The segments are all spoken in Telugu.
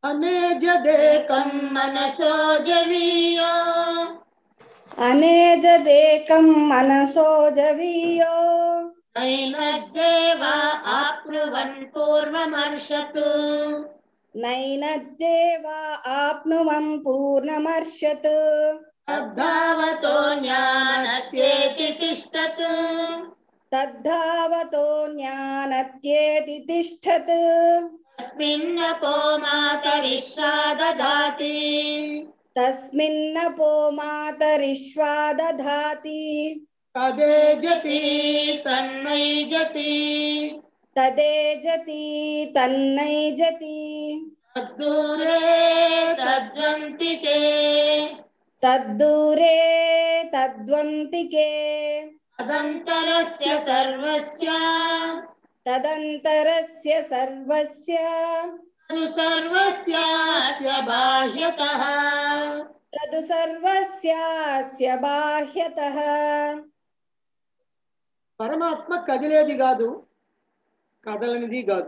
అనేజదేకం మనసో జవీయో అనేజదేకం మనసో జవీయో నైనద్దేవ ఆప్నువన్ పూర్వమర్షతు నైనద్దేవ ఆప్నువం పూర్ణమర్షత్ తద్ధావతో జ్ఞానత్యేతి తిష్టత్ తద్ధావతో జ్ఞానత్యేతి తిష్టత్ తస్మిన్నపో మాతరిష్రా దదాతి తస్మిన్నపో మాతరిష్వా దధాతి తదేజతి తన్నైజతి తదేజతి తన్నైజతి తద్దూరే తద్వంతికే తద్దూరే తద్వంతికే తదంతరస్య సర్వస్య తదంతరస్య సర్వస్య తదు సర్వస్యాస్య బాహ్యతః తదు సర్వస్యాస్య బాహ్యతః పరమాత్మ కదిలేది కాదు కదలనిది కాదు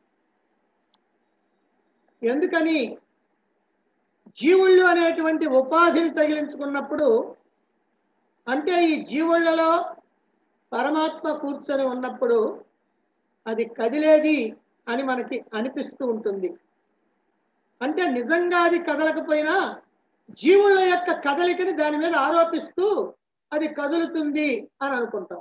ఎందుకని జీవుళ్ళు అనేటువంటి ఉపాధిని తగిలించుకున్నప్పుడు అంటే ఈ జీవుళ్ళలో పరమాత్మ కూర్చొని ఉన్నప్పుడు అది కదిలేది అని మనకి అనిపిస్తూ ఉంటుంది అంటే నిజంగా అది కదలకపోయినా జీవుళ్ళ యొక్క కదలికని దాని మీద ఆరోపిస్తూ అది కదులుతుంది అని అనుకుంటాం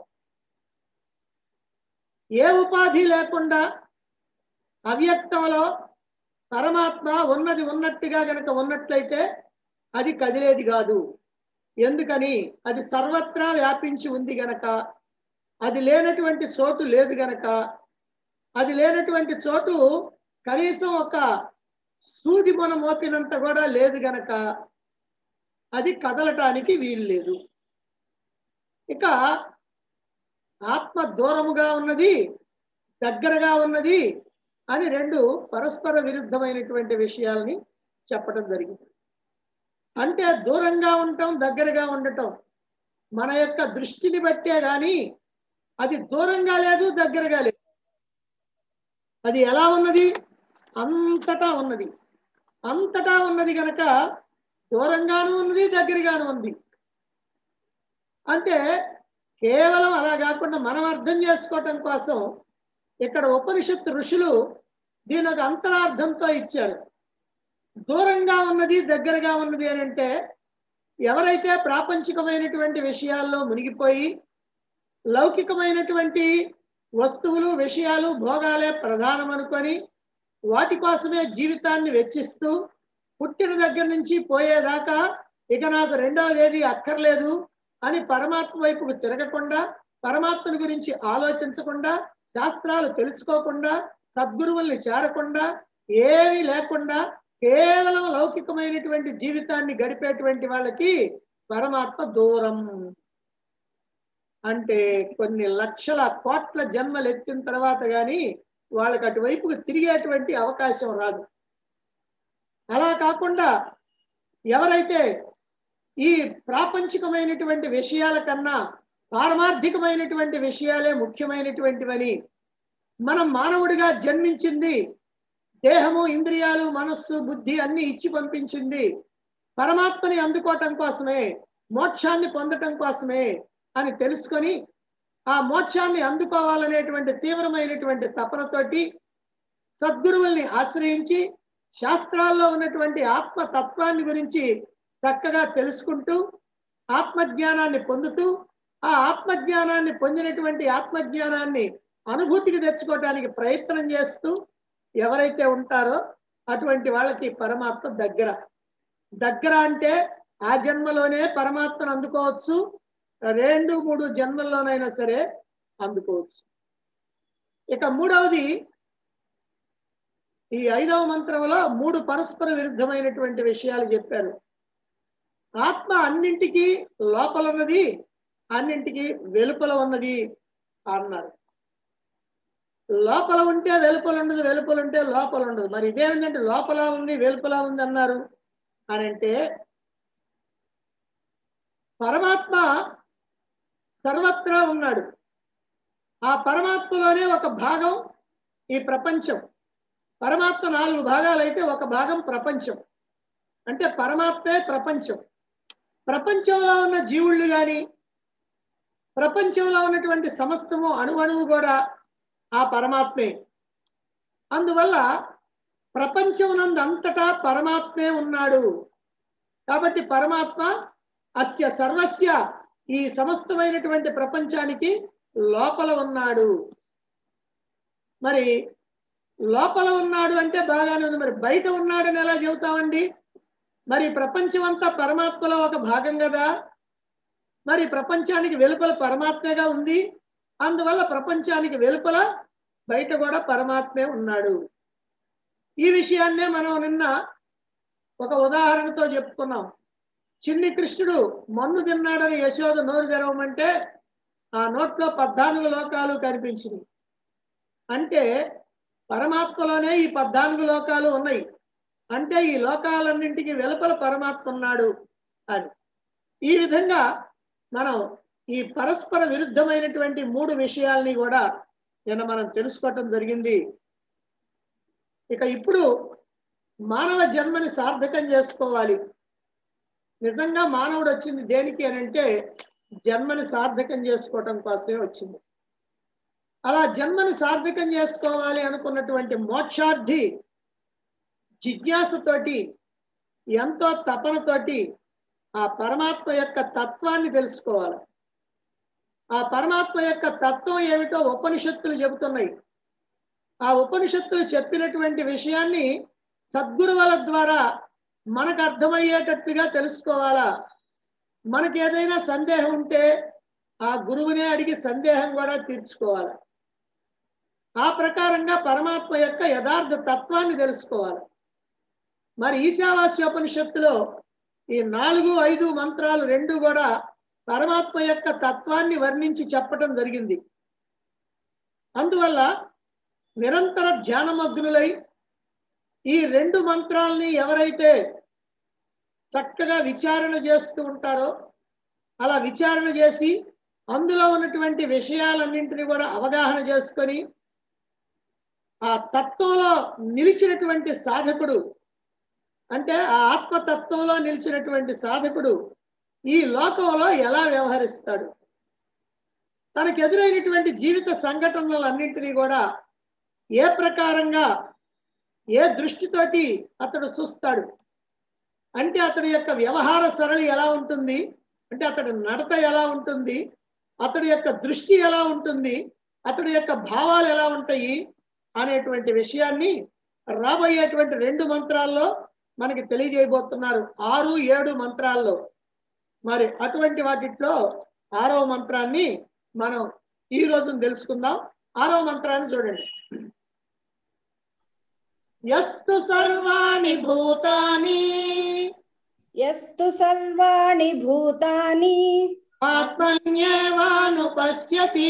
ఏ ఉపాధి లేకుండా అవ్యక్తంలో పరమాత్మ ఉన్నది ఉన్నట్టుగా గనక ఉన్నట్లయితే అది కదిలేది కాదు ఎందుకని అది సర్వత్రా వ్యాపించి ఉంది గనక అది లేనటువంటి చోటు లేదు గనక అది లేనటువంటి చోటు కనీసం ఒక సూది మన మోపినంత కూడా లేదు గనక అది కదలటానికి వీలు లేదు ఇక ఆత్మ దూరముగా ఉన్నది దగ్గరగా ఉన్నది అని రెండు పరస్పర విరుద్ధమైనటువంటి విషయాల్ని చెప్పడం జరిగింది అంటే దూరంగా ఉండటం దగ్గరగా ఉండటం మన యొక్క దృష్టిని బట్టే గాని అది దూరంగా లేదు దగ్గరగా లేదు అది ఎలా ఉన్నది అంతటా ఉన్నది అంతటా ఉన్నది గనక దూరంగాను ఉన్నది దగ్గరగాను ఉంది అంటే కేవలం అలా కాకుండా మనం అర్థం చేసుకోవటం కోసం ఇక్కడ ఉపనిషత్తు ఋషులు దీని ఒక అంతరార్థంతో ఇచ్చారు దూరంగా ఉన్నది దగ్గరగా ఉన్నది అని అంటే ఎవరైతే ప్రాపంచికమైనటువంటి విషయాల్లో మునిగిపోయి లౌకికమైనటువంటి వస్తువులు విషయాలు భోగాలే ప్రధానం అనుకొని వాటి కోసమే జీవితాన్ని వెచ్చిస్తూ పుట్టిన దగ్గర నుంచి పోయేదాకా ఇక నాకు రెండవది ఏది అక్కర్లేదు అని పరమాత్మ వైపుకు తిరగకుండా పరమాత్మని గురించి ఆలోచించకుండా శాస్త్రాలు తెలుసుకోకుండా సద్గురువుల్ని చేరకుండా ఏమీ లేకుండా కేవలం లౌకికమైనటువంటి జీవితాన్ని గడిపేటువంటి వాళ్ళకి పరమాత్మ దూరం అంటే కొన్ని లక్షల కోట్ల జన్మలు ఎత్తిన తర్వాత కానీ వాళ్ళకి అటువైపుకు తిరిగేటువంటి అవకాశం రాదు అలా కాకుండా ఎవరైతే ఈ ప్రాపంచికమైనటువంటి విషయాల కన్నా పారమార్థికమైనటువంటి విషయాలే ముఖ్యమైనటువంటివని మనం మానవుడిగా జన్మించింది దేహము ఇంద్రియాలు మనస్సు బుద్ధి అన్ని ఇచ్చి పంపించింది పరమాత్మని అందుకోవటం కోసమే మోక్షాన్ని పొందటం కోసమే అని తెలుసుకొని ఆ మోక్షాన్ని అందుకోవాలనేటువంటి తీవ్రమైనటువంటి తపనతోటి సద్గురువుల్ని ఆశ్రయించి శాస్త్రాల్లో ఉన్నటువంటి ఆత్మ తత్వాన్ని గురించి చక్కగా తెలుసుకుంటూ ఆత్మజ్ఞానాన్ని పొందుతూ ఆ ఆత్మజ్ఞానాన్ని పొందినటువంటి ఆత్మజ్ఞానాన్ని అనుభూతికి తెచ్చుకోవడానికి ప్రయత్నం చేస్తూ ఎవరైతే ఉంటారో అటువంటి వాళ్ళకి పరమాత్మ దగ్గర దగ్గర అంటే ఆ జన్మలోనే పరమాత్మను అందుకోవచ్చు రెండు మూడు జన్మల్లోనైనా సరే అందుకోవచ్చు ఇక మూడవది ఈ ఐదవ మంత్రంలో మూడు పరస్పర విరుద్ధమైనటువంటి విషయాలు చెప్పారు ఆత్మ అన్నింటికి లోపల ఉన్నది అన్నింటికి వెలుపల ఉన్నది అన్నారు లోపల ఉంటే వెలుపల ఉండదు వెలుపల ఉంటే లోపల ఉండదు మరి ఇదేమిటంటే లోపల ఉంది వెలుపల ఉంది అన్నారు అని అంటే పరమాత్మ సర్వత్రా ఉన్నాడు ఆ పరమాత్మలోనే ఒక భాగం ఈ ప్రపంచం పరమాత్మ నాలుగు భాగాలైతే ఒక భాగం ప్రపంచం అంటే పరమాత్మే ప్రపంచం ప్రపంచంలో ఉన్న జీవుళ్ళు కానీ ప్రపంచంలో ఉన్నటువంటి సమస్తము అణువణువు కూడా ఆ పరమాత్మే అందువల్ల ప్రపంచమునందు అంతటా పరమాత్మే ఉన్నాడు కాబట్టి పరమాత్మ అస్య సర్వస్య ఈ సమస్తమైనటువంటి ప్రపంచానికి లోపల ఉన్నాడు మరి లోపల ఉన్నాడు అంటే బాగానే ఉంది మరి బయట ఉన్నాడని ఎలా చెబుతామండి మరి ప్రపంచం అంతా పరమాత్మలో ఒక భాగం కదా మరి ప్రపంచానికి వెలుపల పరమాత్మగా ఉంది అందువల్ల ప్రపంచానికి వెలుపల బయట కూడా పరమాత్మే ఉన్నాడు ఈ విషయాన్నే మనం నిన్న ఒక ఉదాహరణతో చెప్పుకున్నాం చిన్ని కృష్ణుడు మన్ను తిన్నాడని యశోద నోరు తెరవమంటే ఆ నోట్లో పద్నాలుగు లోకాలు కనిపించింది అంటే పరమాత్మలోనే ఈ పద్నాలుగు లోకాలు ఉన్నాయి అంటే ఈ లోకాలన్నింటికి వెలుపల పరమాత్మ ఉన్నాడు అని ఈ విధంగా మనం ఈ పరస్పర విరుద్ధమైనటువంటి మూడు విషయాల్ని కూడా నిన్న మనం తెలుసుకోవటం జరిగింది ఇక ఇప్పుడు మానవ జన్మని సార్థకం చేసుకోవాలి నిజంగా మానవుడు వచ్చింది దేనికి అని అంటే జన్మని సార్థకం చేసుకోవటం కోసమే వచ్చింది అలా జన్మని సార్థకం చేసుకోవాలి అనుకున్నటువంటి మోక్షార్థి జిజ్ఞాసతోటి ఎంతో తపనతోటి ఆ పరమాత్మ యొక్క తత్వాన్ని తెలుసుకోవాలి ఆ పరమాత్మ యొక్క తత్వం ఏమిటో ఉపనిషత్తులు చెబుతున్నాయి ఆ ఉపనిషత్తులు చెప్పినటువంటి విషయాన్ని సద్గురువుల ద్వారా మనకు అర్థమయ్యేటట్టుగా తెలుసుకోవాలా మనకి ఏదైనా సందేహం ఉంటే ఆ గురువునే అడిగి సందేహం కూడా తీర్చుకోవాలి ఆ ప్రకారంగా పరమాత్మ యొక్క యథార్థ తత్వాన్ని తెలుసుకోవాలి మరి ఈశావాస్యోపనిషత్తులో ఈ నాలుగు ఐదు మంత్రాలు రెండు కూడా పరమాత్మ యొక్క తత్వాన్ని వర్ణించి చెప్పటం జరిగింది అందువల్ల నిరంతర ధ్యానమగ్నులై ఈ రెండు మంత్రాల్ని ఎవరైతే చక్కగా విచారణ చేస్తూ ఉంటారో అలా విచారణ చేసి అందులో ఉన్నటువంటి విషయాలన్నింటినీ కూడా అవగాహన చేసుకొని ఆ తత్వంలో నిలిచినటువంటి సాధకుడు అంటే ఆ ఆత్మతత్వంలో నిలిచినటువంటి సాధకుడు ఈ లోకంలో ఎలా వ్యవహరిస్తాడు తనకు ఎదురైనటువంటి జీవిత సంఘటనలన్నింటినీ కూడా ఏ ప్రకారంగా ఏ దృష్టితోటి అతడు చూస్తాడు అంటే అతడి యొక్క వ్యవహార సరళి ఎలా ఉంటుంది అంటే అతడి నడత ఎలా ఉంటుంది అతడి యొక్క దృష్టి ఎలా ఉంటుంది అతడి యొక్క భావాలు ఎలా ఉంటాయి అనేటువంటి విషయాన్ని రాబోయేటువంటి రెండు మంత్రాల్లో మనకి తెలియజేయబోతున్నారు ఆరు ఏడు మంత్రాల్లో మరి అటువంటి వాటిట్లో ఆరవ మంత్రాన్ని మనం ఈ రోజు తెలుసుకుందాం ఆరవ మంత్రాన్ని చూడండి యస్తు సర్వాణి భూతాని యస్తు సర్వాణి భూతాని ఆత్మన్యేవానుపశ్యతి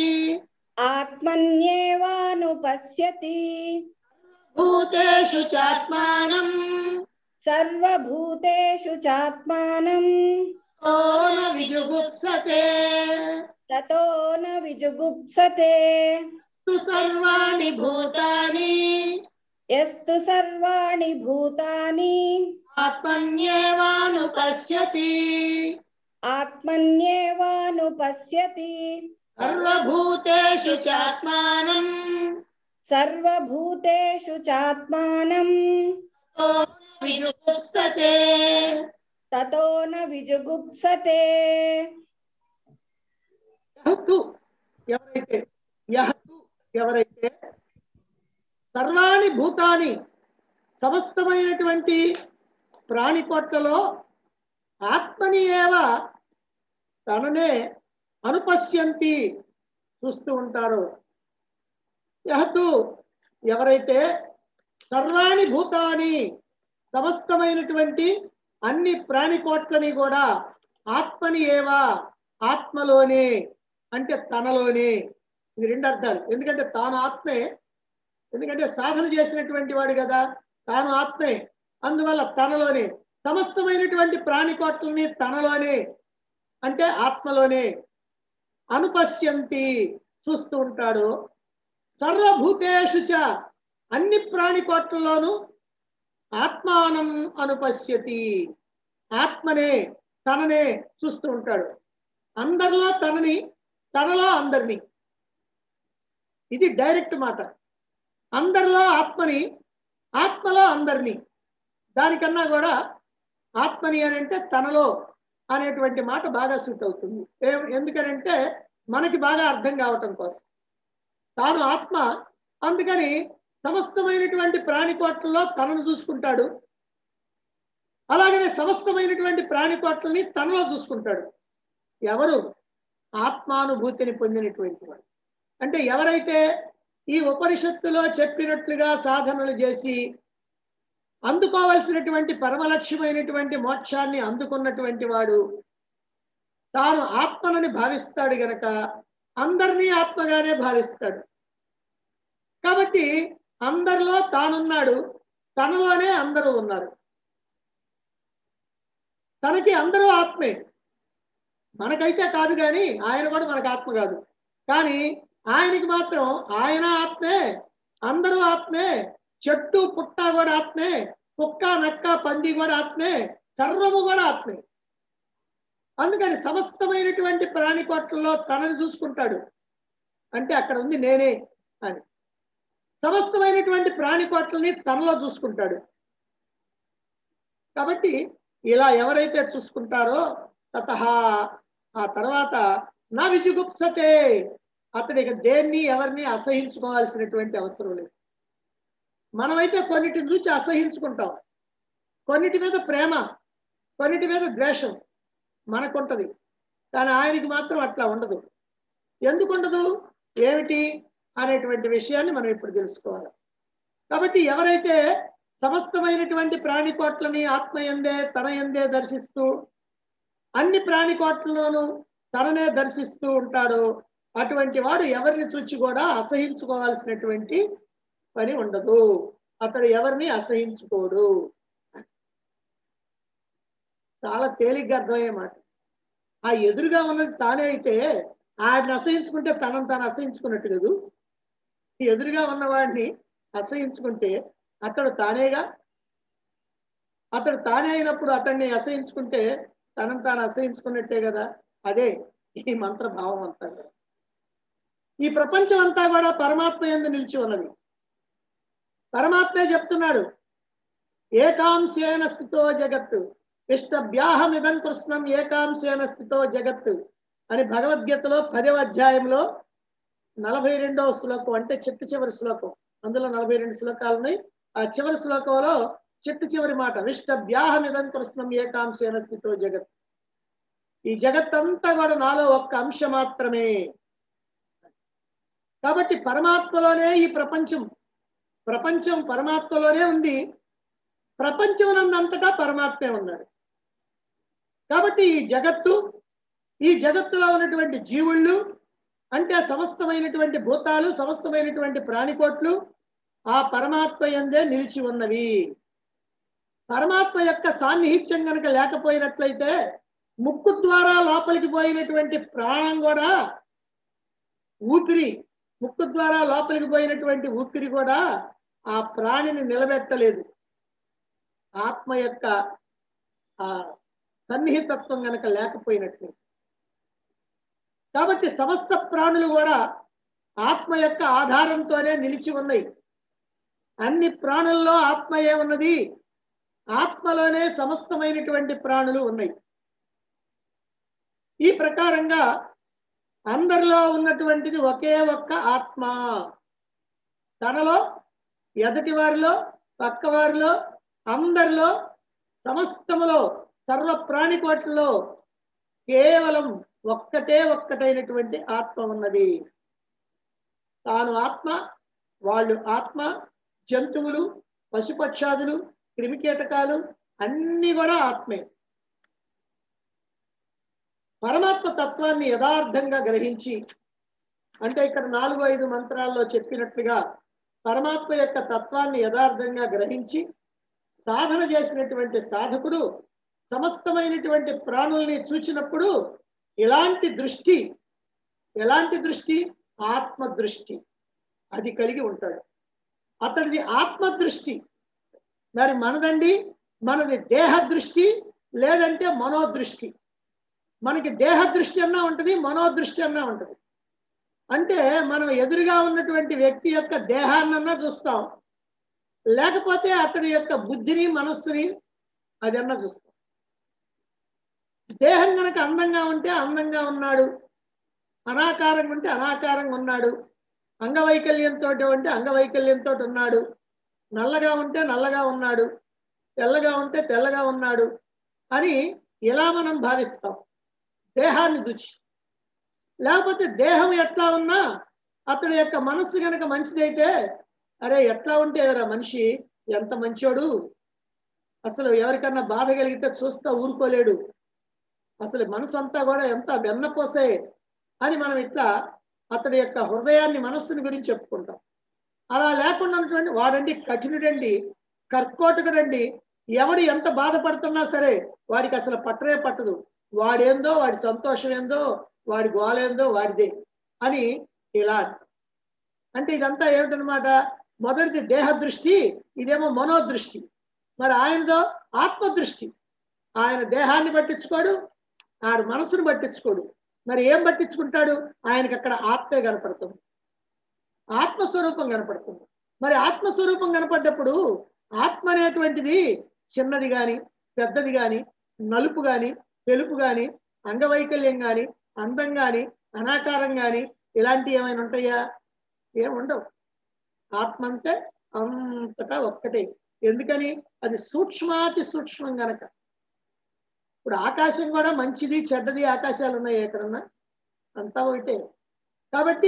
ఆత్మన్యేవానుపశ్యతి భూతేషు చాత్మానం సర్వభూతేషు చాత్మానం ఓన విజుగుప్సతే తతో న విజుగుప్సతే యస్తు సర్వాణి భూతాని యస్తు సర్వాణి భూతాని ఆత్మన్యేవానుపశ్యతి ఆత్మన్యేవానుపశ్యతి సర్వభూతేషు చాత్మానం సర్వభూతేషు చాత్మానం విజుగుప్సతే తతో న విజుగుప్సతే యహతు ఎవరైతే యహతు ఎవరైతే సర్వాణి భూతాని సమస్తమైనటువంటి ప్రాణికోట్లలో ఆత్మని ఏవ తననే అనుపశ్యంతి చూస్తూ ఉంటారు యహతు ఎవరైతే సర్వాణి భూతాని సమస్తమైనటువంటి అన్ని ప్రాణికోట్లని కూడా ఆత్మని ఏవా ఆత్మలోనే అంటే తనలోనే ఇది రెండు అర్థాలు ఎందుకంటే తాను ఆత్మే ఎందుకంటే సాధన చేసినటువంటి వాడు కదా తాను ఆత్మే అందువల్ల తనలోనే సమస్తమైనటువంటి ప్రాణికోట్లని తనలోనే అంటే ఆత్మలోనే అనుపశ్యంతి చూస్తూ ఉంటాడు సర్వభూతేషు చ అన్ని ప్రాణికోట్లలోనూ ఆత్మానం అనుపశ్యతి ఆత్మనే తననే చూస్తూ ఉంటాడు అందరిలో తనని తనలో అందరిని ఇది డైరెక్ట్ మాట అందరిలో ఆత్మని ఆత్మలో అందరిని దానికన్నా కూడా ఆత్మని అని అంటే తనలో అనేటువంటి మాట బాగా సూట్ అవుతుంది ఏ- ఎందుకనంటే మనకి బాగా అర్థం కావటం కోసం తాను ఆత్మ అందుకని సమస్తమైనటువంటి ప్రాణికోట్లలో తనను చూసుకుంటాడు అలాగనే సమస్తమైనటువంటి ప్రాణికోట్లని తనలో చూసుకుంటాడు ఎవరు ఆత్మానుభూతిని పొందినటువంటి వాడు అంటే ఎవరైతే ఈ ఉపనిషత్తులో చెప్పినట్లుగా సాధనలు చేసి అందుకోవలసినటువంటి పరమలక్ష్యమైనటువంటి మోక్షాన్ని అందుకున్నటువంటి వాడు తాను ఆత్మనని భావిస్తాడు గనక అందరినీ ఆత్మగానే భావిస్తాడు కాబట్టి అందరిలో తానున్నాడు తనలోనే అందరూ ఉన్నారు తనకి అందరూ ఆత్మే మనకైతే కాదు కానీ ఆయన కూడా మనకు ఆత్మ కాదు కానీ ఆయనకి మాత్రం ఆయన ఆత్మే అందరూ ఆత్మే చెట్టు పుట్ట కూడా ఆత్మే కుక్క నక్క పంది కూడా ఆత్మే సర్వము కూడా ఆత్మే అందుకని సమస్తమైనటువంటి ప్రాణికోట్లలో తనని చూసుకుంటాడు అంటే అక్కడ ఉంది నేనే అని సమస్తమైనటువంటి ప్రాణికోట్లని తనలో చూసుకుంటాడు కాబట్టి ఇలా ఎవరైతే చూసుకుంటారో తత ఆ తర్వాత నా విజుగుప్సతే అతడికి దేన్ని ఎవరిని అసహించుకోవాల్సినటువంటి అవసరం లేదు మనమైతే కొన్నిటిని చూసి అసహించుకుంటాం కొన్నిటి మీద ప్రేమ కొన్నిటి మీద ద్వేషం మనకుంటది కానీ ఆయనకి మాత్రం అట్లా ఉండదు ఎందుకు ఉండదు ఏమిటి అనేటువంటి విషయాన్ని మనం ఇప్పుడు తెలుసుకోవాలి కాబట్టి ఎవరైతే సమస్తమైనటువంటి ప్రాణికోట్లని ఆత్మ ఎందే తన ఎందే దర్శిస్తూ అన్ని ప్రాణికోట్లలోనూ తననే దర్శిస్తూ ఉంటాడు అటువంటి వాడు ఎవరిని చూచి కూడా అసహించుకోవాల్సినటువంటి పని ఉండదు అతడు ఎవరిని అసహించుకోడు చాలా తేలిగ్గా అర్థమయ్యే మాట ఆ ఎదురుగా ఉన్నది తానే అయితే ఆడిని అసహించుకుంటే తనను తాను అసహించుకున్నట్టు కదూ ఎదురుగా ఉన్నవాడిని అసహించుకుంటే అతడు తానేగా అతడు తానే అయినప్పుడు అతన్ని అసహించుకుంటే తనను తాను అసహించుకున్నట్టే కదా అదే ఈ మంత్ర భావం అంతా కూడా. ఈ ప్రపంచం అంతా కూడా పరమాత్మ ఎందు నిలిచి ఉన్నది పరమాత్మే చెప్తున్నాడు ఏకాంశేన స్థితో జగత్తు ఇష్టభ్యాహమిదం కృష్ణం ఏకాంశేన స్థితో జగత్తు అని భగవద్గీతలో పదవ అధ్యాయంలో నలభై రెండవ శ్లోకం అంటే చిట్ట చివరి శ్లోకం అందులో నలభై రెండు శ్లోకాలు ఉన్నాయి ఆ చివరి శ్లోకంలో చిట్ట చివరి మాట విష్టభ్యాహమిదం కృష్ణం ఏకాంశేన స్థితో జగత్ ఈ జగత్తంతా కూడా నాలో ఒక్క అంశం మాత్రమే కాబట్టి పరమాత్మలోనే ఈ ప్రపంచం ప్రపంచం పరమాత్మలోనే ఉంది ప్రపంచమునందంతటా పరమాత్మే ఉన్నాడు కాబట్టి ఈ జగత్తు ఈ జగత్తులో ఉన్నటువంటి జీవుళ్ళు అంటే సమస్తమైనటువంటి భూతాలు సమస్తమైనటువంటి ప్రాణికోట్లు ఆ పరమాత్మ ఎందే నిలిచి ఉన్నవి పరమాత్మ యొక్క సాన్నిహిత్యం గనక లేకపోయినట్లయితే ముక్కు ద్వారా లోపలికి పోయినటువంటి ప్రాణం కూడా ఊపిరి ముక్కు ద్వారా లోపలికి పోయినటువంటి ఊపిరి కూడా ఆ ప్రాణిని నిలబెట్టలేదు ఆత్మ యొక్క ఆ సన్నిహితత్వం గనక లేకపోయినట్లు కాబట్టి సమస్త ప్రాణులు కూడా ఆత్మ యొక్క ఆధారంతోనే నిలిచి ఉన్నాయి అన్ని ప్రాణుల్లో ఆత్మయే ఉన్నది ఆత్మలోనే సమస్తమైనటువంటి ప్రాణులు ఉన్నాయి ఈ ప్రకారంగా అందరిలో ఉన్నటువంటిది ఒకే ఒక్క ఆత్మ తనలో ఎదటి వారిలో పక్క వారిలో అందరిలో సమస్తములో సర్వ ప్రాణికోట్లలో కేవలం ఒక్కటే ఒక్కటైనటువంటి ఆత్మ ఉన్నది తాను ఆత్మ వాళ్ళు ఆత్మ జంతువులు పశుపక్షాదులు క్రిమికీటకాలు అన్ని కూడా ఆత్మే పరమాత్మ తత్వాన్ని యథార్థంగా గ్రహించి అంటే ఇక్కడ నాలుగు ఐదు మంత్రాల్లో చెప్పినట్లుగా పరమాత్మ యొక్క తత్వాన్ని యథార్థంగా గ్రహించి సాధన చేసినటువంటి సాధకుడు సమస్తమైనటువంటి ప్రాణుల్ని చూచినప్పుడు ఎలాంటి దృష్టి ఎలాంటి దృష్టి ఆత్మ దృష్టి అది కలిగి ఉంటాడు అతడిది ఆత్మ దృష్టి మరి మనదండి మనది దేహ దృష్టి లేదంటే మనోదృష్టి మనకి దేహ దృష్టి అన్నా ఉంటుంది మనోదృష్టి అన్నా ఉంటుంది అంటే మనం ఎదురుగా ఉన్నటువంటి వ్యక్తి యొక్క దేహాన్నన్నా చూస్తాం లేకపోతే అతడి యొక్క బుద్ధిని మనస్సుని అదన్నా చూస్తాం దేహం గనక అందంగా ఉంటే అందంగా ఉన్నాడు అనాకారంగా ఉంటే అనాకారంగా ఉన్నాడు అంగవైకల్యంతో ఉంటే అంగవైకల్యంతో ఉన్నాడు నల్లగా ఉంటే నల్లగా ఉన్నాడు తెల్లగా ఉంటే తెల్లగా ఉన్నాడు అని ఇలా మనం భావిస్తాం దేహాన్ని చూచి లేకపోతే దేహం ఎట్లా ఉన్నా అతడి యొక్క మనస్సు గనక మంచిదైతే అరే ఎట్లా ఉంటే ఎవరా మనిషి ఎంత మంచోడు అసలు ఎవరికన్నా బాధ కలిగితే చూస్తా ఊరుకోలేడు అసలు మనసు అంతా కూడా ఎంత వెన్నపోసే అని మనం ఇట్లా అతడి యొక్క హృదయాన్ని మనస్సుని గురించి చెప్పుకుంటాం అలా లేకుండా ఉన్నటువంటి వాడండి కఠినుడండి కర్కోటకుడండి ఎవడు ఎంత బాధపడుతున్నా సరే వాడికి అసలు పట్టరే పట్టదు వాడేందో వాడి సంతోషం ఏందో వాడి గోలేందో వాడిదే అని ఇలా అంటాం. అంటే ఇదంతా ఏమిటనమాట మొదటిది దేహ దృష్టి ఇదేమో మనోదృష్టి మరి ఆయనదో ఆత్మదృష్టి ఆయన దేహాన్ని పట్టించుకోడు ఆడు మనసును పట్టించుకోడు మరి ఏం పట్టించుకుంటాడు ఆయనకి అక్కడ ఆత్మే కనపడుతుంది ఆత్మస్వరూపం కనపడుతుంది మరి ఆత్మస్వరూపం కనపడ్డప్పుడు ఆత్మ అనేటువంటిది చిన్నది గాని పెద్దది గాని నలుపు గాని తెలుపు గాని అంగవైకల్యం గాని అందం గాని అనాకారం గాని ఇలాంటివి ఏమైనా ఉంటాయా ఏం ఉండవు ఆత్మ అంటే అంతటా ఒక్కటే ఎందుకని అది సూక్ష్మాతి సూక్ష్మం గనక ఇప్పుడు ఆకాశం కూడా మంచిది చెడ్డది ఆకాశాలు ఉన్నాయి ఎక్కడన్నా అంతా ఒకటే కాబట్టి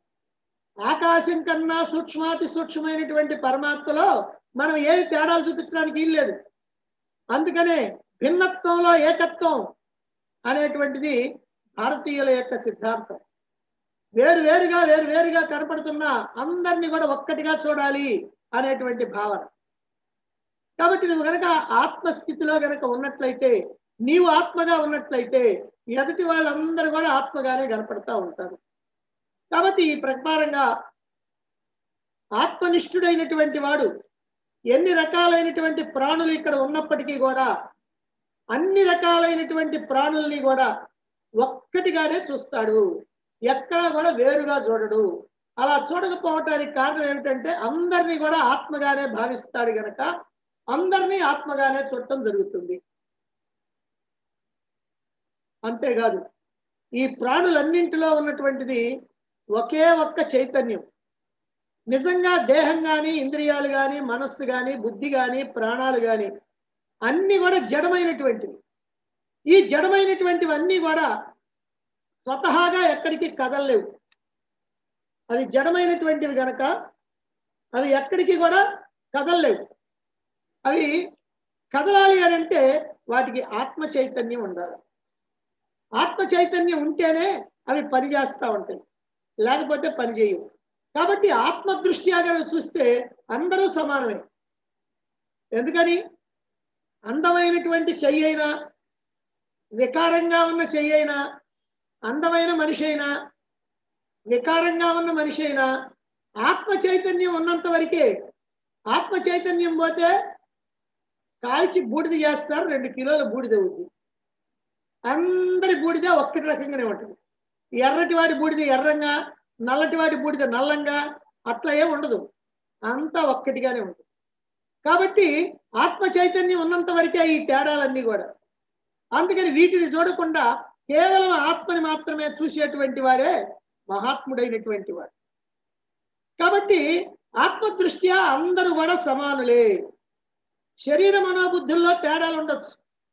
ఆకాశం కన్నా సూక్ష్మాతి సూక్ష్మమైనటువంటి పరమాత్మలో మనం ఏమి తేడాలు చూపించడానికి వీలు లేదు అందుకనే భిన్నత్వంలో ఏకత్వం అనేటువంటిది భారతీయుల యొక్క సిద్ధాంతం వేరు వేరుగా వేరు వేరుగా కనపడుతున్న అందరినీ కూడా ఒక్కటిగా చూడాలి అనేటువంటి భావన కాబట్టి నువ్వు గనక ఆత్మస్థితిలో గనక ఉన్నట్లయితే నీవు ఆత్మగా ఉన్నట్లయితే ఎదుటి వాళ్ళందరూ కూడా ఆత్మగానే కనపడతా ఉంటారు కాబట్టి ఈ ప్రకారంగా ఆత్మనిష్ఠుడైనటువంటి వాడు ఎన్ని రకాలైనటువంటి ప్రాణులు ఇక్కడ ఉన్నప్పటికీ కూడా అన్ని రకాలైనటువంటి ప్రాణుల్ని కూడా ఒక్కటిగానే చూస్తాడు ఎక్కడా కూడా వేరుగా చూడడు అలా చూడకపోవటానికి కారణం ఏమిటంటే అందరినీ కూడా ఆత్మగానే భావిస్తాడు గనక అందరినీ ఆత్మగానే చూడటం జరుగుతుంది అంతేకాదు ఈ ప్రాణులన్నింటిలో ఉన్నటువంటిది ఒకే ఒక్క చైతన్యం నిజంగా దేహం గాని ఇంద్రియాలు గాని మనస్సు గాని బుద్ధి గాని ప్రాణాలు గాని అన్ని కూడా జడమైనటువంటివి ఈ జడమైనటువంటివన్నీ కూడా స్వతహాగా ఎక్కడికి కదలలేవు అవి జడమైనటువంటివి గనక అవి ఎక్కడికి కూడా కదలలేవు అవి కదలాలి అని అంటే వాటికి ఆత్మ చైతన్యం ఉండాలి ఆత్మ చైతన్యం ఉంటేనే అవి పనిచేస్తూ ఉంటాయి లేకపోతే పని చేయవు కాబట్టి ఆత్మ దృష్ట్యా కనుక చూస్తే అందరూ సమానమే ఎందుకని అందమైనటువంటి చెయ్యి అయినా వికారంగా ఉన్న చెయ్యి అయినా అందమైన మనిషి అయినా వికారంగా ఉన్న మనిషి అయినా ఆత్మ చైతన్యం ఉన్నంత వరకే ఆత్మ చైతన్యం పోతే కాల్చి బూడిద చేస్తారు రెండు కిలోల బూడిద అవుద్ది అందరి బూడిద ఒక్కటి రకంగానే ఉంటుంది ఎర్రటి వాడి బూడిద ఎర్రంగా నల్లటి వాడి బూడిద నల్లంగా అట్లా ఏం ఉండదు అంతా ఒక్కటిగానే ఉంటుంది కాబట్టి ఆత్మ చైతన్యం ఉన్నంత వరకే ఈ తేడాలన్నీ కూడా అందుకని వీటిని చూడకుండా కేవలం ఆత్మని మాత్రమే చూసేటువంటి వాడే మహాత్ముడైనటువంటి వాడు కాబట్టి ఆత్మ దృష్ట్యా అందరూ కూడా సమానులే శరీర మనోబుద్ధుల్లో తేడాలు ఉండొచ్చు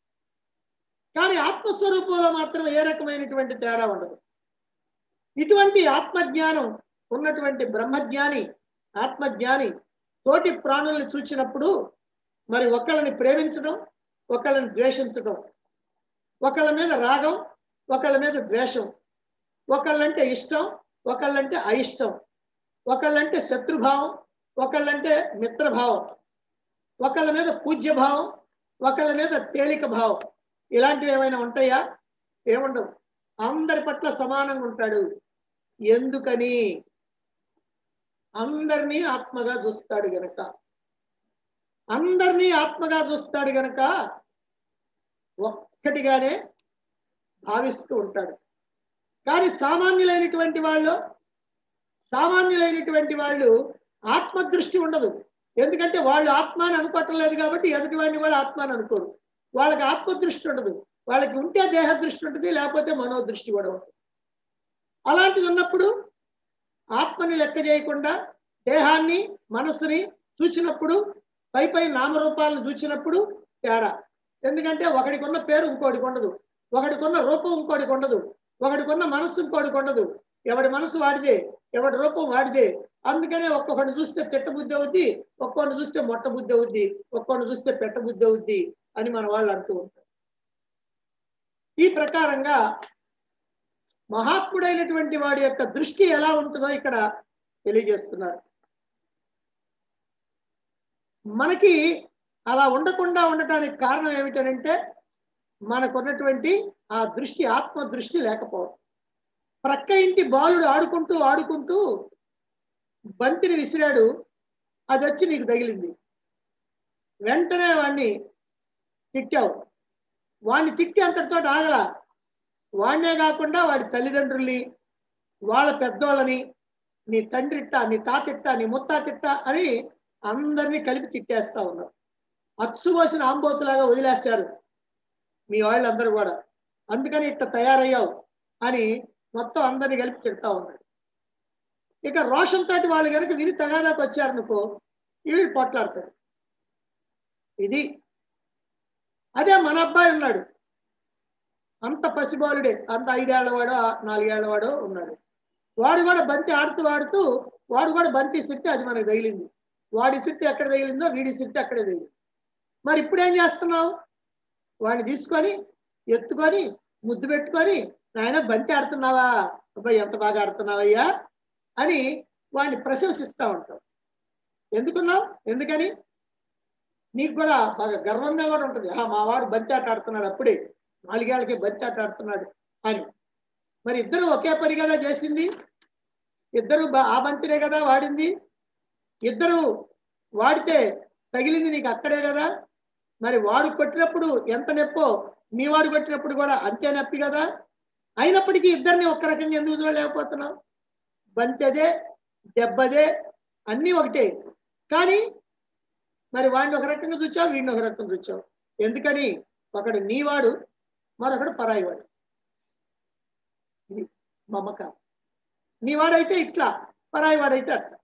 కానీ ఆత్మస్వరూపంలో మాత్రం ఏ రకమైనటువంటి తేడా ఉండదు ఇటువంటి ఆత్మజ్ఞానం ఉన్నటువంటి బ్రహ్మజ్ఞాని ఆత్మజ్ఞాని తోటి ప్రాణుల్ని చూచినప్పుడు మరి ఒకళ్ళని ప్రేమించడం ఒకళ్ళని ద్వేషించడం ఒకళ్ళ మీద రాగం ఒకళ్ళ మీద ద్వేషం ఒకళ్ళంటే ఇష్టం ఒకళ్ళంటే అయిష్టం ఒకళ్ళంటే శత్రుభావం ఒకళ్ళంటే మిత్రభావం ఒకళ్ళ మీద పూజ్యభావం ఒకళ్ళ మీద తేలిక భావం ఇలాంటివి ఏమైనా ఉంటాయా ఏముండవు అందరి పట్ల సమానంగా ఉంటాడు ఎందుకని అందరినీ ఆత్మగా చూస్తాడు గనక అందరినీ ఆత్మగా చూస్తాడు గనక ఒక్కటిగానే భావిస్తూ ఉంటాడు కానీ సామాన్యులైనటువంటి వాళ్ళు సామాన్యులైనటువంటి వాళ్ళు ఆత్మ దృష్టి ఉండదు ఎందుకంటే వాళ్ళు ఆత్మ అని అనుకోవటం లేదు కాబట్టి ఎదుటి వాడిని వాళ్ళు ఆత్మ అని అనుకోరు వాళ్ళకి ఆత్మ దృష్టి ఉండదు వాళ్ళకి ఉంటే దేహ దృష్టి ఉంటుంది లేకపోతే మనోదృష్టి కూడా ఉంటుంది అలాంటిది ఉన్నప్పుడు ఆత్మని లెక్క చేయకుండా దేహాన్ని మనస్సుని చూచినప్పుడు పై పై నామరూపాలను చూచినప్పుడు తేడా ఎందుకంటే ఒకడికి ఉన్న పేరు ఇంకోటికి ఉండదు ఒకడికి ఉన్న రూపం ఇంకోటికి ఉండదు ఒకడికి ఉన్న మనస్సు ఇంకోటికి ఉండదు ఎవడి మనసు వాడిదే ఎవడి రూపం వాడిదే అందుకనే ఒక్కొక్కడిని చూస్తే తిట్ట బుద్ధి అవుద్ది ఒక్కొక్కడిని చూస్తే మొట్ట బుద్ధి అవుద్ది ఒక్కొక్కడిని చూస్తే పెట్ట బుద్ధి అవుద్ది అని మన వాళ్ళు అంటూ ఉంటారు ఈ ప్రకారంగా మహాత్ముడైనటువంటి వాడి యొక్క దృష్టి ఎలా ఉంటుందో ఇక్కడ తెలియజేస్తున్నారు మనకి అలా ఉండకుండా ఉండటానికి కారణం ఏమిటనంటే మనకున్నటువంటి ఆ దృష్టి ఆత్మ దృష్టి లేకపోవడం ప్రక్క ఇంటి బాలుడు ఆడుకుంటూ ఆడుకుంటూ బంతిని విసిరాడు అది వచ్చి నీకు తగిలింది వెంటనే వాణ్ణి తిట్టావు వాణ్ణి తిట్టి అంతటితో ఆగల వాణ్ణే కాకుండా వాడి తల్లిదండ్రుల్ని వాళ్ళ పెద్దోళ్ళని నీ తండ్రిట్ట నీ తాతిట్ట నీ ముత్తాతిట్ట అని అందరినీ కలిపి తిట్టేస్తా ఉన్నావు అచ్చుపోసిన ఆంబోతులాగా వదిలేస్తారు మీ వాళ్ళందరూ కూడా అందుకని ఇట్ట తయారయ్యావు అని మొత్తం అందరిని కలిపి తిడతా ఉన్నాడు ఇక రోషన్ తోటి వాళ్ళు కనుక విని తగాదాకు వచ్చారనుకో వీళ్ళు పోట్లాడతారు ఇది అదే మన అబ్బాయి ఉన్నాడు అంత పసిబాలుడే అంత ఐదేళ్లవాడో నాలుగేళ్లవాడో ఉన్నాడు వాడు కూడా బంతి ఆడుతూ ఆడుతూ వాడు కూడా బంతి సిట్టి అది మనకు తగిలింది వాడి సిట్టి ఎక్కడ తగిలిందో వీడి సిట్టి అక్కడే తగిలింది మరి ఇప్పుడు ఏం చేస్తున్నావు వాడిని తీసుకొని ఎత్తుకొని ముద్దు పెట్టుకొని నాయన బంతి ఆడుతున్నావా అబ్బాయి ఎంత బాగా ఆడుతున్నావయ్యా అని వాడిని ప్రశంసిస్తూ ఉంటావు ఎందుకున్నావు ఎందుకని నీకు కూడా బాగా గర్వంగా కూడా ఉంటుంది ఆ మా వాడు బంతి ఆట ఆడుతున్నాడు అప్పుడే నాలుగేళ్ళకి బంతి ఆట ఆడుతున్నాడు అని మరి ఇద్దరు ఒకే పని కదా చేసింది ఇద్దరు బా- ఆ బంతినే కదా వాడింది ఇద్దరు వాడితే తగిలింది నీకు అక్కడే కదా మరి వాడు కొట్టినప్పుడు ఎంత నొప్పో మీ వాడు కొట్టినప్పుడు కూడా అంతే నొప్పి కదా అయినప్పటికీ ఇద్దరిని ఒక్క రకంగా ఎందుకు చూడలేకపోతున్నావు బంతెదే దెబ్బదే అన్నీ ఒకటే కానీ మరి వాడిని ఒక రకంగా చూచావు వీడిని ఒక రకంగా చూచావు ఎందుకని ఒకడు నీవాడు మరొకడు పరాయివాడు ఇది మమకారం నీవాడైతే ఇట్లా పరాయివాడైతే అట్లా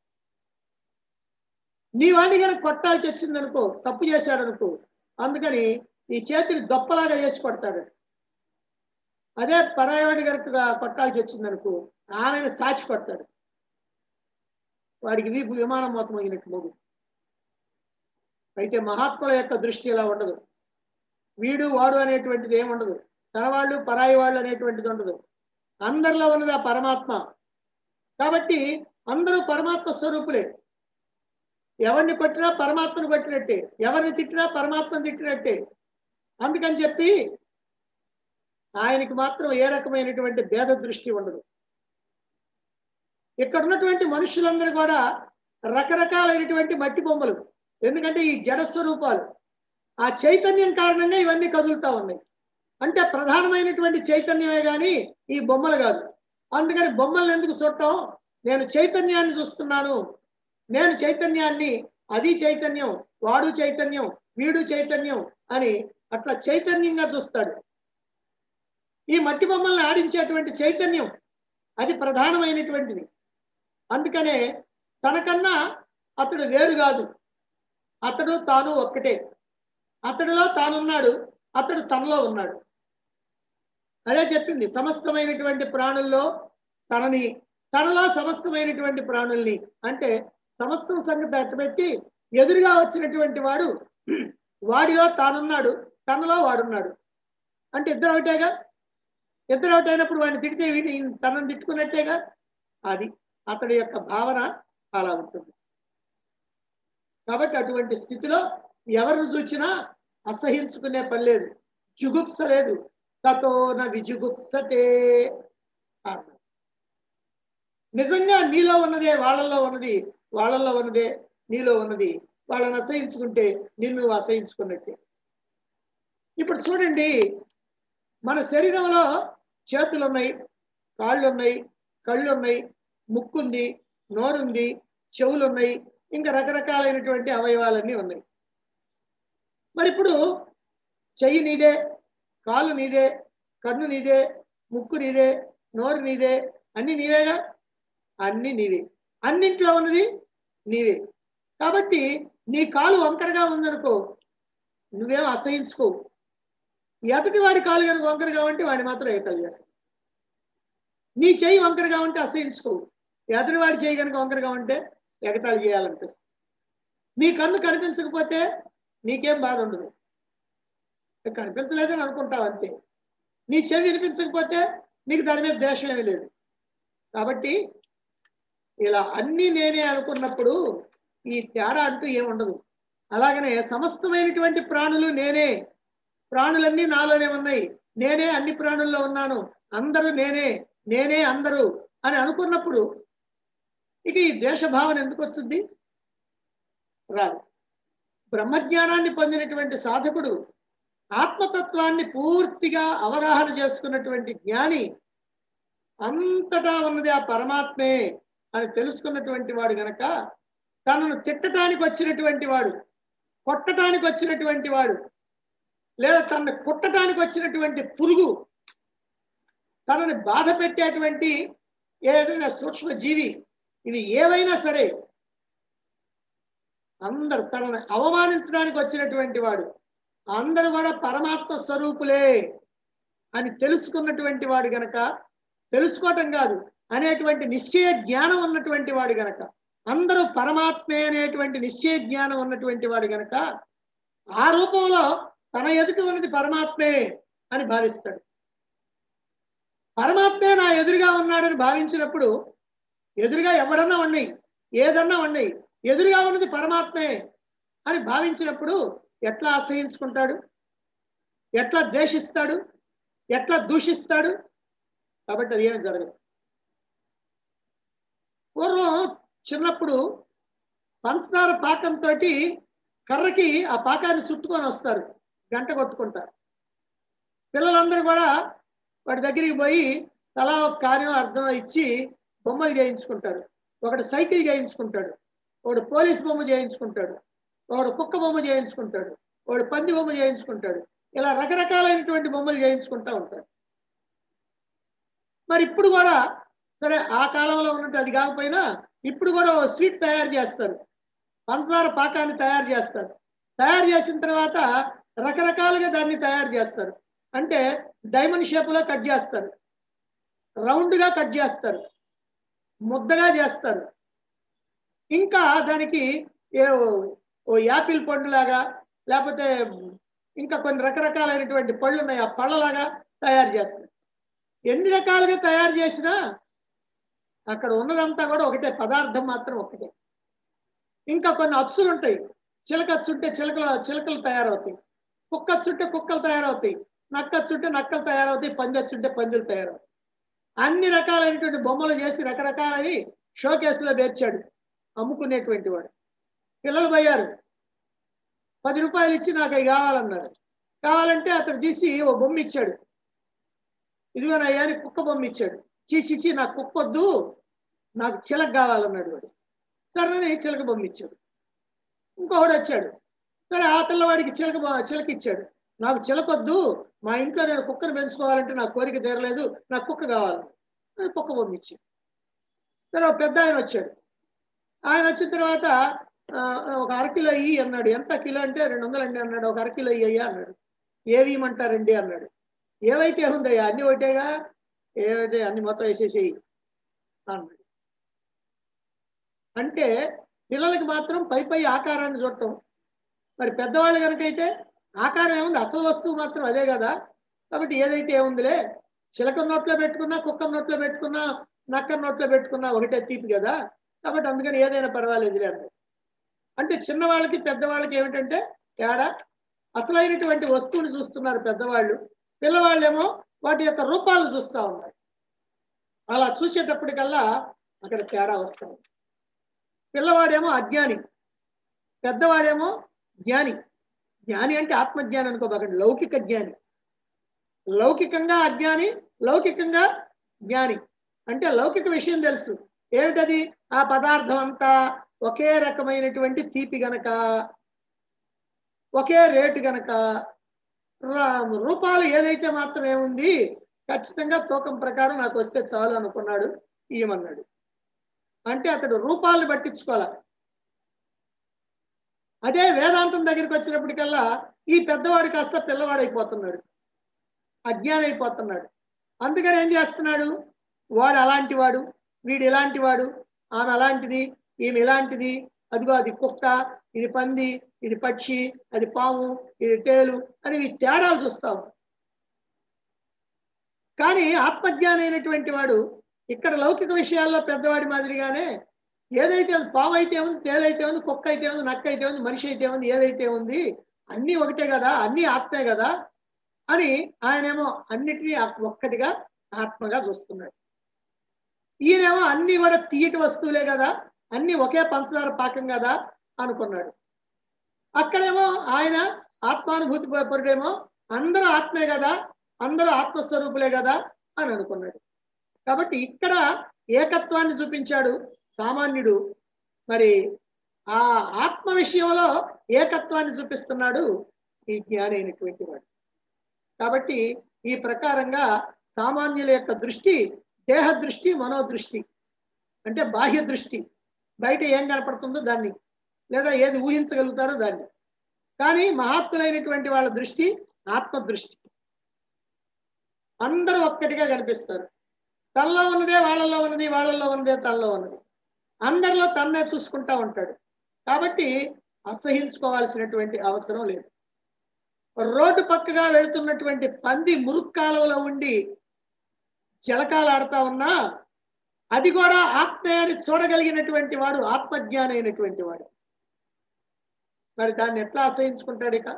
నీ వాడిని కనుక కొట్టాల్సి వచ్చింది అనుకో తప్పు చేశాడు అనుకో అందుకని ఈ చేతిని దొప్పలాగా చేసి కొడతాడు అదే పరాయవాడి కనుక కొట్టాల్సి వచ్చింది అనుకో ఆమెను సాచి కొడతాడు వాడికి వీపు విమానం మొత్తం అయినట్టు మోగు అయితే మహాత్ముల యొక్క దృష్టి ఇలా ఉండదు వీడు వాడు అనేటువంటిది ఏమి ఉండదు తనవాళ్ళు పరాయి వాళ్ళు అనేటువంటిది ఉండదు అందరిలో ఉన్నది ఆ పరమాత్మ కాబట్టి అందరూ పరమాత్మ స్వరూపులే ఎవరిని కొట్టినా పరమాత్మను కొట్టినట్టే ఎవరిని తిట్టినా పరమాత్మను తిట్టినట్టే అందుకని చెప్పి ఆయనకి మాత్రం ఏ రకమైనటువంటి భేద దృష్టి ఉండదు ఇక్కడ ఉన్నటువంటి మనుషులందరూ కూడా రకరకాలైనటువంటి మట్టి బొమ్మలు ఎందుకంటే ఈ జడ స్వరూపాలు ఆ చైతన్యం కారణంగా ఇవన్నీ కదులుతా ఉన్నాయి అంటే ప్రధానమైనటువంటి చైతన్యమే కానీ ఈ బొమ్మలు కాదు అందుకని బొమ్మలను ఎందుకు చూడటం నేను చైతన్యాన్ని చూస్తున్నాను నేను చైతన్యాన్ని అది చైతన్యం వాడు చైతన్యం వీడు చైతన్యం అని అట్లా చైతన్యంగా చూస్తాడు ఈ మట్టి బొమ్మల్ని ఆడించేటువంటి చైతన్యం అది ప్రధానమైనటువంటిది అందుకనే తనకన్నా అతడు వేరు కాదు అతడు తాను ఒక్కటే అతడిలో తానున్నాడు అతడు తనలో ఉన్నాడు అదే చెప్పింది సమస్తమైనటువంటి ప్రాణుల్లో తనని తనలో సమస్తమైనటువంటి ప్రాణుల్ని అంటే సమస్తం సంగతి అట్టబెట్టి ఎదురుగా వచ్చినటువంటి వాడు వాడిలో తానున్నాడు తనలో వాడున్నాడు అంటే ఇద్దరు ఒకటేగా ఇద్దరు ఒకటి అయినప్పుడు వాడిని తిడితే వీడిని తనని తిట్టుకున్నట్టేగా అది అతడి యొక్క భావన అలా ఉంటుంది కాబట్టి అటువంటి స్థితిలో ఎవరిని చూచినా అసహించుకునే పని లేదు జుగుప్స లేదు తతోన విజుగుప్సతే అన్నాడు. నిజంగా నీలో ఉన్నదే వాళ్ళల్లో ఉన్నది వాళ్ళల్లో ఉన్నదే నీలో ఉన్నది వాళ్ళని అసహించుకుంటే నిన్ను అసహించుకున్నట్టే ఇప్పుడు చూడండి మన శరీరంలో చేతులు ఉన్నాయి కాళ్ళు ఉన్నాయి కళ్ళు ఉన్నాయి ముక్కు ఉంది నోరుంది చెవులు ఉన్నాయి ఇంకా రకరకాలైనటువంటి అవయవాలన్నీ ఉన్నాయి మరి ఇప్పుడు చెయ్యి నీదే కాళ్ళు నీదే కన్ను నీదే ముక్కు నీదే నోరు నీదే అన్ని నీవేగా అన్ని నీవే అన్నింట్లో ఉన్నది నీవే కాబట్టి నీ కాలు వంకరగా ఉందనుకో నువ్వేం అసహించుకో ఎదుటి వాడి కాలు కనుక వంకరగా ఉంటే వాడిని మాత్రం ఏకలు చేస్తావు నీ చేయి వంకరగా ఉంటే అసహించుకో ఎదుటి వాడి చేయి కనుక వంకరగా ఉంటే ఎగతాళి చేయాలనిపిస్తుంది నీ కన్ను కనిపించకపోతే నీకేం బాధ ఉండదు కనిపించలేదని అనుకుంటావు అంతే నీ చెవి వినిపించకపోతే నీకు దాని మీద ద్వేషం ఏమీ లేదు కాబట్టి ఇలా అన్నీ నేనే అనుకున్నప్పుడు ఈ తేడా అంటూ ఏముండదు అలాగనే సమస్తమైనటువంటి ప్రాణులు నేనే ప్రాణులన్నీ నాలోనే ఉన్నాయి నేనే అన్ని ప్రాణుల్లో ఉన్నాను అందరూ నేనే నేనే అందరూ అని అనుకున్నప్పుడు ఇక ఈ ద్వేషభావన ఎందుకు వచ్చింది రాదు బ్రహ్మజ్ఞానాన్ని పొందినటువంటి సాధకుడు ఆత్మతత్వాన్ని పూర్తిగా అవగాహన చేసుకున్నటువంటి జ్ఞాని అంతటా ఉన్నది ఆ పరమాత్మే అని తెలుసుకున్నటువంటి వాడు గనక తనను తిట్టడానికి వచ్చినటువంటి వాడు కొట్టడానికి వచ్చినటువంటి వాడు లేదా తనను కుట్టడానికి వచ్చినటువంటి పురుగు తనని బాధ పెట్టేటువంటి ఏదైనా సూక్ష్మ జీవి ఇవి ఏవైనా సరే అందరు తనని అవమానించడానికి వచ్చినటువంటి వాడు అందరూ కూడా పరమాత్మ స్వరూపులే అని తెలుసుకున్నటువంటి వాడు గనక తెలుసుకోవటం కాదు అనేటువంటి నిశ్చయ జ్ఞానం ఉన్నటువంటి వాడు గనక అందరూ పరమాత్మే అనేటువంటి నిశ్చయ జ్ఞానం ఉన్నటువంటి వాడు గనక ఆ రూపంలో తన ఎదుటి ఉన్నది పరమాత్మే అని భావిస్తాడు పరమాత్మే నా ఎదురుగా ఉన్నాడని భావించినప్పుడు ఎదురుగా ఎవడన్నా ఉన్నాయి ఏదన్నా ఉన్నాయి ఎదురుగా ఉన్నది పరమాత్మే అని భావించినప్పుడు ఎట్లా అసహించుకుంటాడు ఎట్లా ద్వేషిస్తాడు ఎట్లా దూషిస్తాడు కాబట్టి అది ఏమి జరగదు పూర్వం చిన్నప్పుడు పంచదార పాకంతో కర్రకి ఆ పాకాన్ని చుట్టుకొని వస్తారు గంట కొట్టుకుంటారు పిల్లలందరూ కూడా వాడి దగ్గరికి పోయి తలా ఒక కార్యం అర్థం ఇచ్చి బొమ్మలు చేయించుకుంటారు ఒకడు సైకిల్ చేయించుకుంటాడు ఒకడు పోలీస్ బొమ్మ చేయించుకుంటాడు ఒకడు కుక్క బొమ్మ చేయించుకుంటాడు ఒకడు పంది బొమ్మ చేయించుకుంటాడు ఇలా రకరకాలైనటువంటి బొమ్మలు చేయించుకుంటా ఉంటారు మరి ఇప్పుడు కూడా సరే ఆ కాలంలో ఉన్నట్టు అది కాకపోయినా ఇప్పుడు కూడా ఓ స్వీట్ తయారు చేస్తారు పంచదార పాకాన్ని తయారు చేస్తారు తయారు చేసిన తర్వాత రకరకాలుగా దాన్ని తయారు చేస్తారు అంటే డైమండ్ షేపులో కట్ చేస్తారు రౌండ్గా కట్ చేస్తారు ముద్దగా చేస్తారు ఇంకా దానికి ఏ ఓ యాపిల్ పండులాగా లేకపోతే ఇంకా కొన్ని రకరకాలైనటువంటి పళ్ళు ఉన్నాయి ఆ పళ్ళలాగా తయారు చేస్తారు ఎన్ని రకాలుగా తయారు చేసినా అక్కడ ఉన్నదంతా కూడా ఒకటే పదార్థం మాత్రం ఒకటే ఇంకా కొన్ని అచ్చులు ఉంటాయి చిలక అచ్చుంటే చిలకలు చిలకలు తయారవుతాయి కుక్క అచ్చుంటే కుక్కలు తయారవుతాయి నక్క అచ్చుంటే నక్కలు తయారవుతాయి పంది అచ్చుంటే పందులు తయారవుతాయి అన్ని రకాలైనటువంటి బొమ్మలు చేసి రకరకాలని షోకేసులో పేర్చాడు అమ్ముకునేటువంటి వాడు పిల్లలు పోయారు పది రూపాయలు ఇచ్చి నాకు అవి కావాలన్నాడు కావాలంటే అతను తీసి ఓ బొమ్మ ఇచ్చాడు ఇదిగోనయ్యా అని కుక్క బొమ్మ ఇచ్చాడు చీ చీ నాకు కుక్క వద్దు నాకు చిలక కావాలన్నాడు వాడు సరేనని చిలక బొమ్మ ఇచ్చాడు ఇంకొకడు వచ్చాడు సరే ఆ పిల్లవాడికి చిలక బొ- చిలక ఇచ్చాడు నాకు చిలకొద్దు మా ఇంట్లో నేను కుక్కను పెంచుకోవాలంటే నా కోరిక తీరలేదు నాకు కుక్క కావాలి అని కుక్క బొమ్మ ఇచ్చాడు సరే ఒక పెద్ద ఆయన వచ్చాడు ఆయన వచ్చిన తర్వాత ఆ, ఒక అరకిలో ఇయ్యి అన్నాడు ఎంత కిలో అంటే రెండు వందలండి అన్నాడు ఒక అరకిలో ఇయ్యా అన్నాడు ఏవి ఇమ్మంటారండి అన్నాడు ఏవైతే ఉందయ్యా అన్ని ఒకటేగా ఏవైతే అన్ని మొత్తం వేసేసేయి అన్నాడు అంటే పిల్లలకి మాత్రం పై పై ఆకారాన్ని చూడటం మరి పెద్దవాళ్ళు కనుకైతే ఆకారం ఏముంది అసలు వస్తువు మాత్రం అదే కదా కాబట్టి ఏదైతే ఏముందిలే చిలక నోట్లో పెట్టుకున్నా కుక్క నోట్లో పెట్టుకున్నా నక్క నోట్లో పెట్టుకున్నా ఒకటే తీపి కదా కాబట్టి అందుకని ఏదైనా పర్వాలేదులే అన్నాడు అంటే చిన్నవాళ్ళకి పెద్దవాళ్ళకి ఏమిటంటే తేడా అసలైనటువంటి వస్తువుని చూస్తున్నారు పెద్దవాళ్ళు పిల్లవాళ్ళేమో వాటి యొక్క రూపాలను చూస్తూ ఉన్నారు అలా చూసేటప్పటికల్లా అక్కడ తేడా వస్తుంది పిల్లవాడేమో అజ్ఞాని పెద్దవాడేమో జ్ఞాని జ్ఞాని అంటే ఆత్మజ్ఞాని అనుకోబాకండి లౌకిక జ్ఞాని లౌకికంగా అజ్ఞాని లౌకికంగా జ్ఞాని అంటే లౌకిక విషయం తెలుసు ఏమిటది ఆ పదార్థం అంతా ఒకే రకమైనటువంటి తీపి గనక ఒకే రేటు గనక రా- రూపాలు ఏదైతే మాత్రం ఏముంది ఖచ్చితంగా తూకం ప్రకారం నాకు వస్తే చాలు అనుకున్నాడు ఇయ్యమన్నాడు అంటే అతడు రూపాలను పట్టించుకోవాలి అదే వేదాంతం దగ్గరికి వచ్చినప్పటికల్లా ఈ పెద్దవాడు కాస్త పిల్లవాడు అయిపోతున్నాడు అజ్ఞానం అయిపోతున్నాడు అందుకని ఏం చేస్తున్నాడు వాడు అలాంటి వాడు వీడు ఇలాంటి వాడు ఆమె అలాంటిది ఈమె ఇలాంటిది అదిగో అది కుక్క ఇది పంది ఇది పక్షి అది పాము ఇది తేలు అని ఈ తేడాలు చూస్తాం కానీ ఆత్మజ్ఞాని అయినటువంటి వాడు ఇక్కడ లౌకిక విషయాల్లో పెద్దవాడి మాదిరిగానే ఏదైతే ఉంది పాము అయితే ఉంది తేలైతే ఉంది కుక్క అయితే ఉంది నక్క అయితే ఉంది మనిషి అయితే ఉంది ఏదైతే ఉంది అన్నీ ఒకటే కదా అన్నీ ఆత్మే కదా అని ఆయనేమో అన్నిటినీ ఆత్మ- ఒక్కటిగా ఆత్మగా చూస్తున్నాడు ఈయనేమో అన్ని కూడా తీయటి వస్తువులే కదా అన్ని ఒకే పంచదార పాకం కదా అనుకున్నాడు అక్కడేమో ఆయన ఆత్మానుభూతి పరుడేమో అందరూ ఆత్మే కదా అందరూ ఆత్మస్వరూపులే కదా అని అనుకున్నాడు కాబట్టి ఇక్కడ ఏకత్వాన్ని చూపించాడు సామాన్యుడు మరి ఆ ఆత్మ విషయంలో ఏకత్వాన్ని చూపిస్తున్నాడు ఈ జ్ఞాని అయినటువంటి వాడు కాబట్టి ఈ ప్రకారంగా సామాన్యుల యొక్క దృష్టి దేహ దృష్టి మనోదృష్టి అంటే బాహ్య దృష్టి బయట ఏం కనపడుతుందో దాన్ని లేదా ఏది ఊహించగలుగుతారో దాన్ని కానీ మహాత్ములైనటువంటి వాళ్ళ దృష్టి ఆత్మ దృష్టి అందరూ ఒక్కటిగా కనిపిస్తారు తనలో ఉన్నదే వాళ్ళలో ఉన్నది వాళ్ళలో ఉన్నదే తనలో ఉన్నది అందరిలో తన్నే చూసుకుంటా ఉంటాడు కాబట్టి అసహించుకోవాల్సినటువంటి అవసరం లేదు రోడ్డు పక్కగా వెళుతున్నటువంటి పంది మురుక్కాలువలో ఉండి జలకాలు ఆడుతా ఉన్నా అది కూడా ఆత్మే అని చూడగలిగినటువంటి వాడు ఆత్మజ్ఞాని అయినటువంటి వాడు మరి దాన్ని ఎట్లా అసహించుకుంటాడు ఇక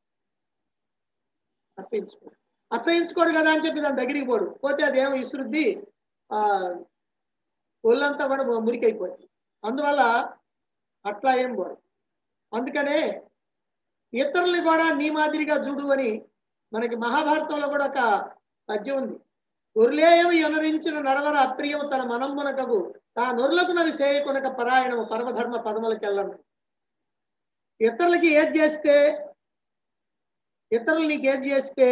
అసహించుకోడు అసహించుకోడు కదా అని చెప్పి దాని దగ్గరికి పోడు పోతే అదేమో ఇసురుద్ది ఆ ఒళ్ళంతా కూడా మురికైపోద్ది అందువల్ల అట్లా ఏం పోడు అందుకనే ఇతరుల్ని కూడా నీ మాదిరిగా చూడు అని మనకి మహాభారతంలో కూడా ఒక పద్యం ఉంది ఉర్లేయము ఎనరించిన నరవర అప్రియము తన మనంబునకగు తా నొరులకు నవి సేయకొనక పరాయణము పరమధర్మ పదములకెళ్ళను ఇతరులకి ఏది చేస్తే ఇతరులు నీకు ఏది చేస్తే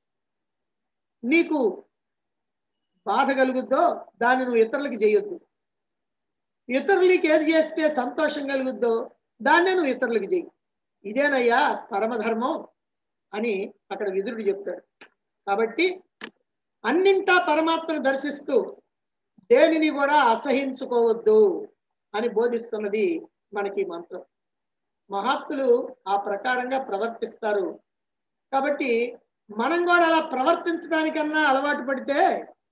నీకు బాధ కలుగుద్దో దాన్ని నువ్వు ఇతరులకి చేయొద్దు ఇతరులు నీకు ఏది చేస్తే సంతోషం కలుగుద్దో దాన్నే నువ్వు ఇతరులకి చెయ్యి ఇదేనయ్యా పరమధర్మం అని అక్కడ విదురుడు చెప్తాడు కాబట్టి అన్నింటా పరమాత్మను దర్శిస్తూ దేనిని కూడా అసహించుకోవద్దు అని బోధిస్తున్నది మనకి ఈ మంత్రం మహాత్ములు ఆ ప్రకారంగా ప్రవర్తిస్తారు కాబట్టి మనం కూడా అలా ప్రవర్తించడానికన్నా అలవాటు పడితే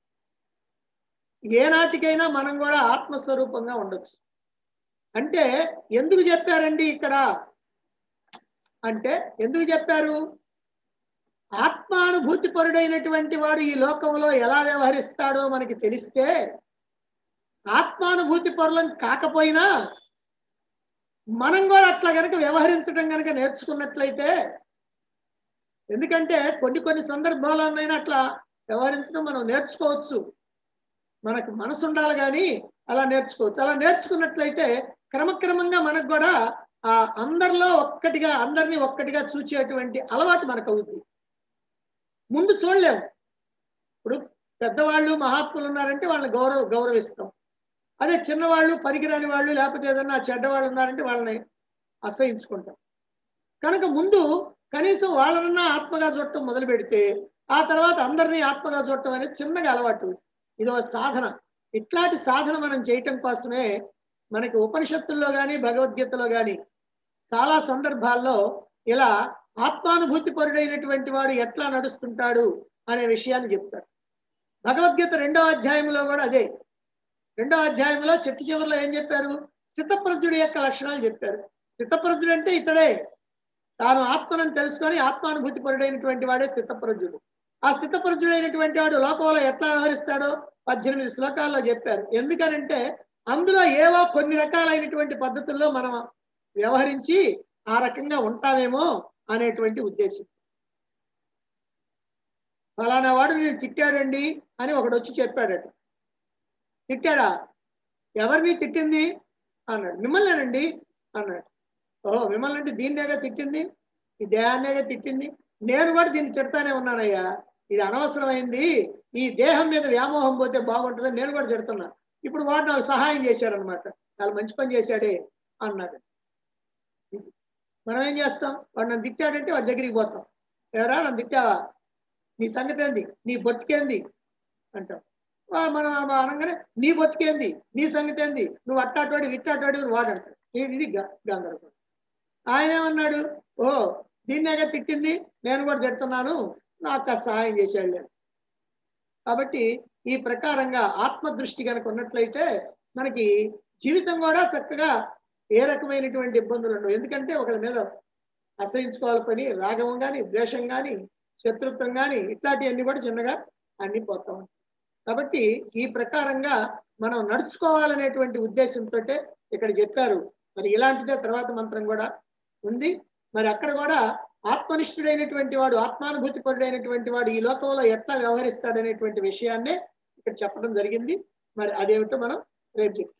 ఏనాటికైనా మనం కూడా ఆత్మస్వరూపంగా ఉండొచ్చు అంటే ఎందుకు చెప్పారండి ఇక్కడ అంటే ఎందుకు చెప్పారు ఆత్మానుభూతి పరుడైనటువంటి వాడు ఈ లోకంలో ఎలా వ్యవహరిస్తాడో మనకి తెలిస్తే ఆత్మానుభూతి పరులం కాకపోయినా మనం కూడా అట్లా గనక వ్యవహరించడం గనక నేర్చుకున్నట్లయితే ఎందుకంటే కొన్ని కొన్ని సందర్భాల్లోనైనా అట్లా వ్యవహరించడం మనం నేర్చుకోవచ్చు మనకు మనసు ఉండాలి కానీ అలా నేర్చుకోవచ్చు అలా నేర్చుకున్నట్లయితే క్రమక్రమంగా మనకు కూడా ఆ అందరిలో ఒక్కటిగా అందరినీ ఒక్కటిగా చూచేటువంటి అలవాటు మనకు అవుద్ది ముందు చూడలేము ఇప్పుడు పెద్దవాళ్ళు మహాత్ములు ఉన్నారంటే వాళ్ళని గౌరవ గౌరవిస్తాం అదే చిన్నవాళ్ళు పనికిరాని వాళ్ళు లేకపోతే ఏదన్నా చెడ్డవాళ్ళు ఉన్నారంటే వాళ్ళని అసహించుకుంటాం కనుక ముందు కనీసం వాళ్ళనన్నా ఆత్మగా చూడటం మొదలు పెడితే ఆ తర్వాత అందరినీ ఆత్మగా చూడటం అనేది చిన్నగా అలవాటు ఇది ఒక సాధన ఇట్లాంటి సాధన మనం చేయటం కోసమే మనకి ఉపనిషత్తుల్లో కానీ భగవద్గీతలో కానీ చాలా సందర్భాల్లో ఇలా ఆత్మానుభూతి పరుడైనటువంటి వాడు ఎట్లా నడుస్తుంటాడు అనే విషయాన్ని చెప్తారు భగవద్గీత రెండో అధ్యాయంలో కూడా అదే రెండో అధ్యాయంలో చెట్టు చివరిలో ఏం చెప్పారు స్థితప్రజ్ఞుడి యొక్క లక్షణాలు చెప్పారు స్థితప్రజ్ఞుడు అంటే ఇతడే తాను ఆత్మను తెలుసుకొని ఆత్మానుభూతి పరుడైనటువంటి వాడే స్థితప్రజ్ఞుడు ఆ స్థితప్రజ్ఞుడైనటువంటి వాడు లోకంలో ఎట్లా వ్యవహరిస్తాడో పద్దెనిమిది శ్లోకాల్లో చెప్పారు ఎందుకనంటే అందులో ఏవో కొన్ని రకాలైనటువంటి పద్ధతుల్లో మనం వ్యవహరించి ఆ రకంగా ఉంటామేమో అనేటువంటి ఉద్దేశం ఫలానా వాడు నేను తిట్టాడండి అని ఒకడు వచ్చి చెప్పాడట తిట్టాడా ఎవరిని తిట్టింది అన్నాడు మిమ్మల్నేనండి అన్నాడు ఓ మిమ్మల్ని అంటే దీన్నేగా తిట్టింది ఈ దేహాన్నేగా తిట్టింది నేను కూడా దీన్ని తిడతానే ఉన్నానయ్యా ఇది అనవసరమైంది ఈ దేహం మీద వ్యామోహం పోతే బాగుంటుందని నేను కూడా తిడుతున్నా ఇప్పుడు వాడు నాకు సహాయం చేశాడనమాట చాలా మంచి పని చేశాడే అన్నాడు ఇది. మనం ఏం చేస్తాం వాడు నన్ను తిట్టాడంటే వాడి దగ్గరికి పోతాం ఎవరా నన్ను తిట్టావా నీ సంగతి ఏంది నీ బతికేంది అంటాం వా- మనం ఆ అనగానే నీ బతికేంది నీ సంగతి ఏంది నువ్వు అట్టాటోడి విట్టాటోడి వాడు అంటాడు ఇది ఇది గ- గందరగోళం ఆయన ఏమన్నాడు ఓ దీన్నేగా తిట్టింది నేను కూడా తిడుతున్నాను నాకు కాస్త సహాయం చేశాడు లేదు కాబట్టి ఈ ప్రకారంగా ఆత్మ దృష్టి కనుక ఉన్నట్లయితే మనకి జీవితం కూడా చక్కగా ఏ రకమైనటువంటి ఇబ్బందులు ఉండవు ఎందుకంటే ఒకరి మీద అసహించుకోవాలి పని రాగం కానీ ద్వేషం కానీ శత్రుత్వం కానీ ఇట్లాంటివన్నీ కూడా చిన్నగా అన్ని పోతా ఉంటాయి కాబట్టి ఈ ప్రకారంగా మనం నడుచుకోవాలనేటువంటి ఉద్దేశంతో ఇక్కడ చెప్పారు మరి ఇలాంటిదే తర్వాత మంత్రం కూడా ఉంది మరి అక్కడ కూడా ఆత్మనిష్ఠుడైనటువంటి వాడు ఆత్మానుభూతి పరుడైనటువంటి వాడు ఈ లోకంలో ఎట్లా వ్యవహరిస్తాడనేటువంటి విషయాన్నే ఇక్కడ చెప్పడం జరిగింది మరి అదేమిటో మనం రేపు చెప్తాం